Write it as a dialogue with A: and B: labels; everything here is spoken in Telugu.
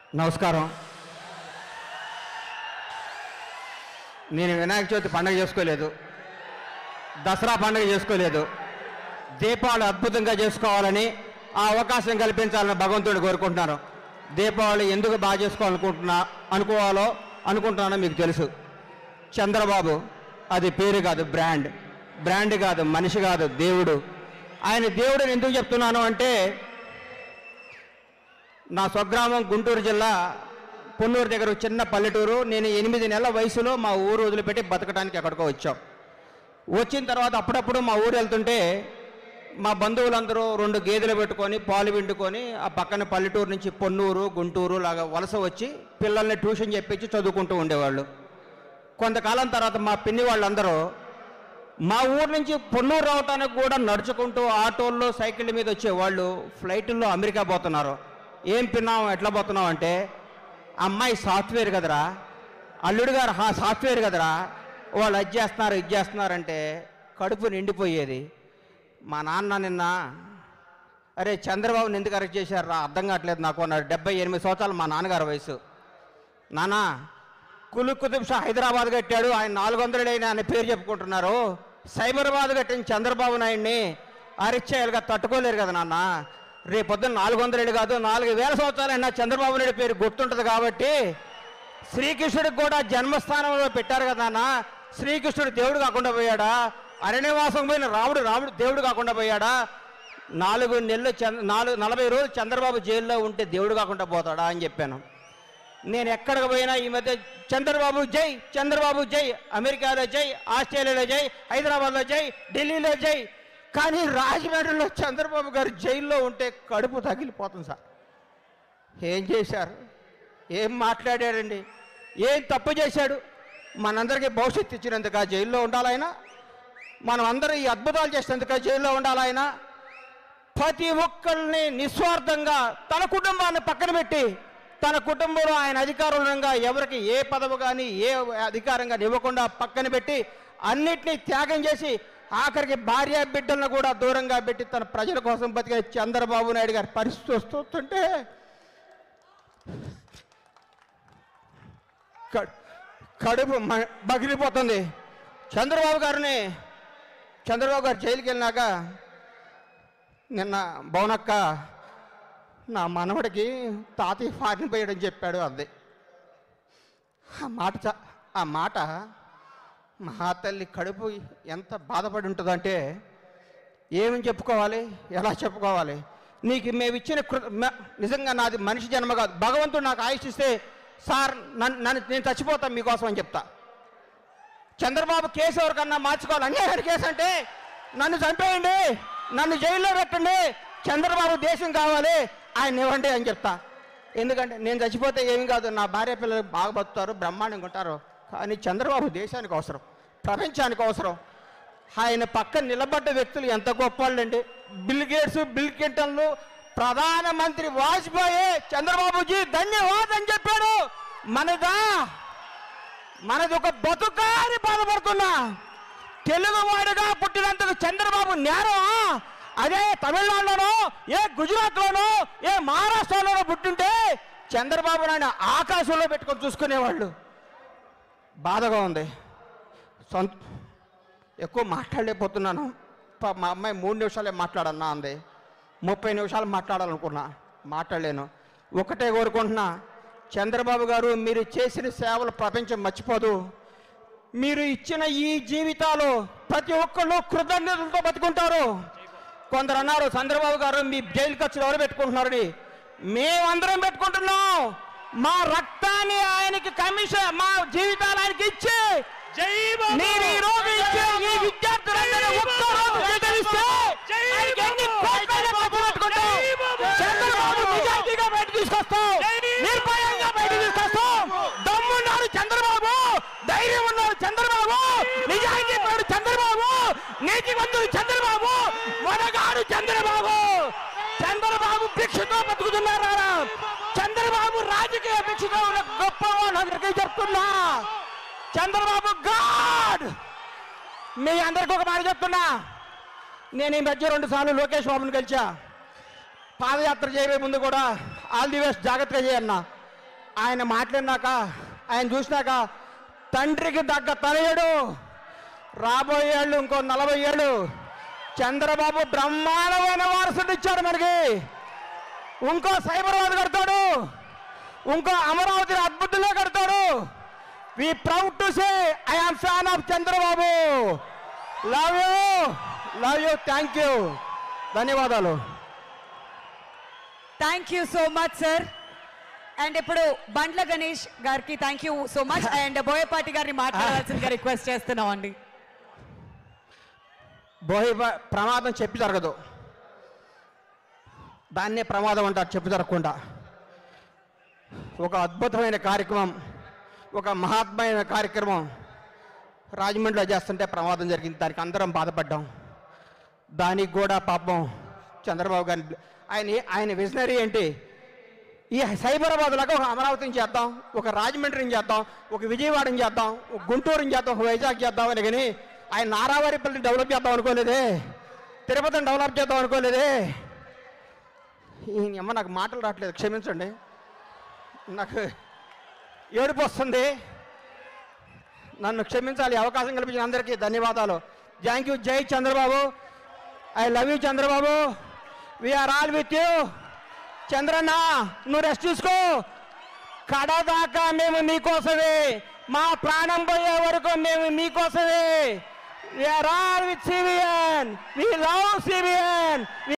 A: నమస్కారం నేను వినాయక చవితి పండగ చేసుకోలేదు దసరా పండగ చేసుకోలేదు దీపావళి అద్భుతంగా చేసుకోవాలని ఆ అవకాశం కల్పించాలని భగవంతుడిని కోరుకుంటున్నాను దీపావళి ఎందుకు బాగా చేసుకోవాలనుకుంటున్నా అనుకోవాలో అనుకుంటున్నానో మీకు తెలుసు చంద్రబాబు అది పేరు కాదు బ్రాండ్ బ్రాండ్ కాదు మనిషి కాదు దేవుడు ఆయన దేవుడిని ఎందుకు చెప్తున్నాను అంటే నా స్వగ్రామం గుంటూరు జిల్లా పొన్నూరు దగ్గర ఒక చిన్న పల్లెటూరు నేను ఎనిమిది నెలల వయసులో మా ఊరు వదిలిపెట్టి బతకడానికి ఎక్కడికో వచ్చాం వచ్చిన తర్వాత అప్పుడప్పుడు మా ఊరు వెళ్తుంటే మా బంధువులందరూ రెండు గేదెలు పెట్టుకొని పాలు విండుకొని ఆ పక్కన పల్లెటూరు నుంచి పొన్నూరు గుంటూరు లాగా వలస వచ్చి పిల్లల్ని ట్యూషన్ చెప్పించి చదువుకుంటూ ఉండేవాళ్ళు కొంతకాలం తర్వాత మా పిన్ని వాళ్ళందరూ మా ఊరు నుంచి పొన్నూరు రావటానికి కూడా నడుచుకుంటూ ఆటోల్లో సైకిళ్ళ మీద వచ్చేవాళ్ళు ఫ్లైట్లో అమెరికా పోతున్నారు ఏం పిన్నాం ఎట్లా పోతున్నాం అంటే అమ్మాయి సాఫ్ట్వేర్ కదరా అల్లుడు గారు హా సాఫ్ట్వేర్ కదరా వాళ్ళు అది చేస్తున్నారు ఇది చేస్తున్నారంటే కడుపు నిండిపోయేది మా నాన్న నిన్న అరే చంద్రబాబుని ఎందుకు అరెస్ట్ చేశారా అర్థం కావట్లేదు నాకు అన్నాడు డెబ్బై ఎనిమిది సంవత్సరాలు మా నాన్నగారి వయసు నానా కులు కుతుబ్ షా హైదరాబాద్ కట్టాడు ఆయన నాలుగు వందలైన ఆయన పేరు చెప్పుకుంటున్నారు సైబరాబాద్ కట్టిన చంద్రబాబు నాయుడిని అరిచేయాలిగా తట్టుకోలేరు కదా నాన్న రేపు పొద్దున్న నాలుగు వందలేడు కాదు నాలుగు వేల సంవత్సరాలైనా చంద్రబాబు నాయుడు పేరు గుర్తుంటుంది కాబట్టి శ్రీకృష్ణుడికి కూడా జన్మస్థానంలో పెట్టారు కదా నాన్న శ్రీకృష్ణుడు దేవుడు కాకుండా పోయాడా అరణ్యవాసం పోయిన రాముడు రాముడు దేవుడు కాకుండా పోయాడా నాలుగు నెలలు చంద్ర నాలుగు నలభై రోజులు చంద్రబాబు జైల్లో ఉంటే దేవుడు కాకుండా పోతాడా అని చెప్పాను నేను ఎక్కడికి పోయినా ఈ మధ్య చంద్రబాబు జై చంద్రబాబు జై అమెరికాలో జై ఆస్ట్రేలియాలో జై హైదరాబాద్లో జై ఢిల్లీలో జై కానీ రాజమండ్రిలో చంద్రబాబు గారు జైల్లో ఉంటే కడుపు తగిలిపోతుంది సార్ ఏం చేశారు ఏం మాట్లాడాడండి ఏం తప్పు చేశాడు మనందరికీ భవిష్యత్తు ఇచ్చినందుక జైల్లో ఉండాలైనా మనం అందరం ఈ అద్భుతాలు చేసినందుక జైల్లో ఉండాలైనా ప్రతి ఒక్కరిని నిస్వార్థంగా తన కుటుంబాన్ని పక్కన పెట్టి తన కుటుంబంలో ఆయన అధికారులంగా ఎవరికి ఏ పదవి కానీ ఏ అధికారంగా ఇవ్వకుండా పక్కన పెట్టి అన్నిటినీ త్యాగం చేసి ఆఖరికి భార్య బిడ్డలను కూడా దూరంగా పెట్టి తన ప్రజల కోసం బతికే చంద్రబాబు నాయుడు గారి పరిస్థితి వస్తుంటే క- కడుపు మ- బగిలిపోతుంది చంద్రబాబు గారిని చంద్రబాబు గారు జైలుకి వెళ్ళినాక నిన్న బౌనక్క నా మనవడికి తాతయ్య ఫారిన్ పోయాడని చెప్పాడు అంది ఆ మాట చ- ఆ మాట మా తల్లి కడుపు ఎంత బాధపడి ఉంటుందంటే ఏమని చెప్పుకోవాలి ఎలా చెప్పుకోవాలి నీకు మేము ఇచ్చిన కృ మ- నిజంగా నాది మనిషి జన్మ కాదు భగవంతుడు నాకు ఆయుష్ ఇస్తే సార్ నన్ను నన్ను నేను చచ్చిపోతాను మీకోసం అని చెప్తా చంద్రబాబు కేసు ఎవరికన్నా మార్చుకోవాలి అన్యాయం కేసు అంటే నన్ను చంపేయండి నన్ను జైల్లో పెట్టండి చంద్రబాబు దేశం కావాలి ఆయన ఇవ్వండి అని చెప్తా ఎందుకంటే నేను చచ్చిపోతే ఏమి కాదు నా భార్య పిల్లలు బాగా బతుకుతారు బ్రహ్మాండంగా ఉంటారు కానీ చంద్రబాబు దేశానికి అవసరం ప్రపంచానికి అవసరం ఆయన పక్కన నిలబడ్డ వ్యక్తులు ఎంత గొప్ప వాళ్ళండి బిల్ గేట్స్ బిల్ క్లింటన్లు ప్రధానమంత్రి వాజ్పేయి చంద్రబాబుజీ ధన్యవాదం అని చెప్పాడు మనదా మనది ఒక బతుకా అని బాధపడుతున్నా తెలుగువాడుగా పుట్టినందుకు చంద్రబాబు నేరం అదే తమిళనాడులోనో ఏ గుజరాత్లోనో ఏ మహారాష్ట్రలోనో పుట్టింటే చంద్రబాబు నాయుడు ఆకాశంలో పెట్టుకొని చూసుకునేవాళ్ళు బాధగా ఉంది సొంత ఎక్కువ మాట్లాడలేకపోతున్నాను పా- మా అమ్మాయి మూడు నిమిషాలే మాట్లాడన్నా అంది ముప్పై నిమిషాలు మాట్లాడాలనుకున్నా మాట్లాడలేను ఒకటే కోరుకుంటున్నా చంద్రబాబు గారు మీరు చేసిన సేవలు ప్రపంచం మర్చిపోదు మీరు ఇచ్చిన ఈ జీవితాలు ప్రతి ఒక్కళ్ళు కృతజ్ఞతలతో బతుకుంటారు కొందరు అన్నారు చంద్రబాబు గారు మీ జైలు ఖర్చులు ఎవరు పెట్టుకుంటున్నారని మేమందరం పెట్టుకుంటున్నాం మా రక్తాన్ని ఆయనకి కమిషన్ మా జీవితాలు ఆయనకి ఇచ్చి
B: జై బాబు!
A: మీరు ఈ రోజు ఇచ్చే ఈ విద్యార్థులందరూ ఒక్క రోజు జీతమిస్తే
B: జై
A: ఆయనకి ఎన్ని
B: బాబు!
A: కోట్లైనా ఖర్చు పెట్టుకుంటాం.
B: జై బాబు!
A: చంద్రబాబు నిజాయితీగా బయట తీసుకొస్తాం
B: జై
A: నిర్భయంగా బయట తీసుకొస్తాం దమ్మున్నారు చంద్రబాబు ధైర్యం ఉన్నారు చంద్రబాబు నిజాయితీ పరుడు చంద్రబాబు నీతివంతుడు చంద్రబాబు వనగాడు చంద్రబాబు చంద్రబాబు భిక్షతో బతుకుతున్నారా చంద్రబాబు రాజకీయ భిక్షతో ఉన్న గొప్ప వాళ్ళందరికీ చెప్తున్నా చంద్రబాబు గాడ్ మీ అందరికి ఒక మాట చెప్తున్నా నేను ఈ మధ్య రెండు సార్లు లోకేష్ బాబుని కలిసా పాదయాత్ర చేయబోయే ముందు కూడా ఆల్ ది బెస్ట్ జాగ్రత్తగా చేయన్నా ఆయన మాట్లాడినాక ఆయన చూసినాక తండ్రికి దగ్గ తనయుడు రాబోయే ఏళ్ళు ఇంకో నలభై ఏళ్ళు చంద్రబాబు బ్రహ్మాండమైన వారసుడు ఇచ్చాడు మనకి ఇంకో సైబరాబాద్ కడతాడు ఇంకో అమరావతిని అద్భుతంగా కడతాడు we proud to say I am fan of Chandrababu love you love you thank you ధన్యవాదాలు
B: thank you so much sir and ఇప్పుడు బండ్ల గణేష్ గారికి thank you so much and Boyapati గారిని మాట్లాడాల్సిందిగా రిక్వెస్ట్ చేస్తున్నాం అండి
A: బోహి ప్రమాదం చెప్పి జరగదు దాన్నే ప్రమాదం అంటారు చెప్పి జరగకుండా ఒక అద్భుతమైన కార్యక్రమం ఒక మహాత్మైన కార్యక్రమం రాజమండ్రిలో చేస్తుంటే ప్రమాదం జరిగింది దానికి అందరం బాధపడ్డాం దానికి కూడా పాపం చంద్రబాబు గారిని ఆయన ఆయన విజనరీ ఏంటి ఈ సైబరాబాద్ లాగా ఒక అమరావతిని చేద్దాం ఒక రాజమండ్రిని చేద్దాం ఒక విజయవాడని చేద్దాం ఒక గుంటూరుని చేద్దాం ఒక వైజాగ్ చేద్దాం అని కానీ ఆయన నారావారిపల్లిని డెవలప్ చేద్దాం అనుకోలేదే తిరుపతిని డెవలప్ చేద్దాం అనుకోలేదే ఈ అమ్మ నాకు మాటలు రావట్లేదు క్షమించండి నాకు ఏడుపు వస్తుంది నన్ను క్షమించాలి ఈ అవకాశం కల్పించిన అందరికీ ధన్యవాదాలు thank you Jai Chandrababu I love you Chandrababu we're all with you Chandranna నువ్వు రెస్ట్ తీసుకో కడదాకా మేము మీకోసమే మా ప్రాణం పోయే వరకు మేము మీకోసమే we're all with CVN we love CVN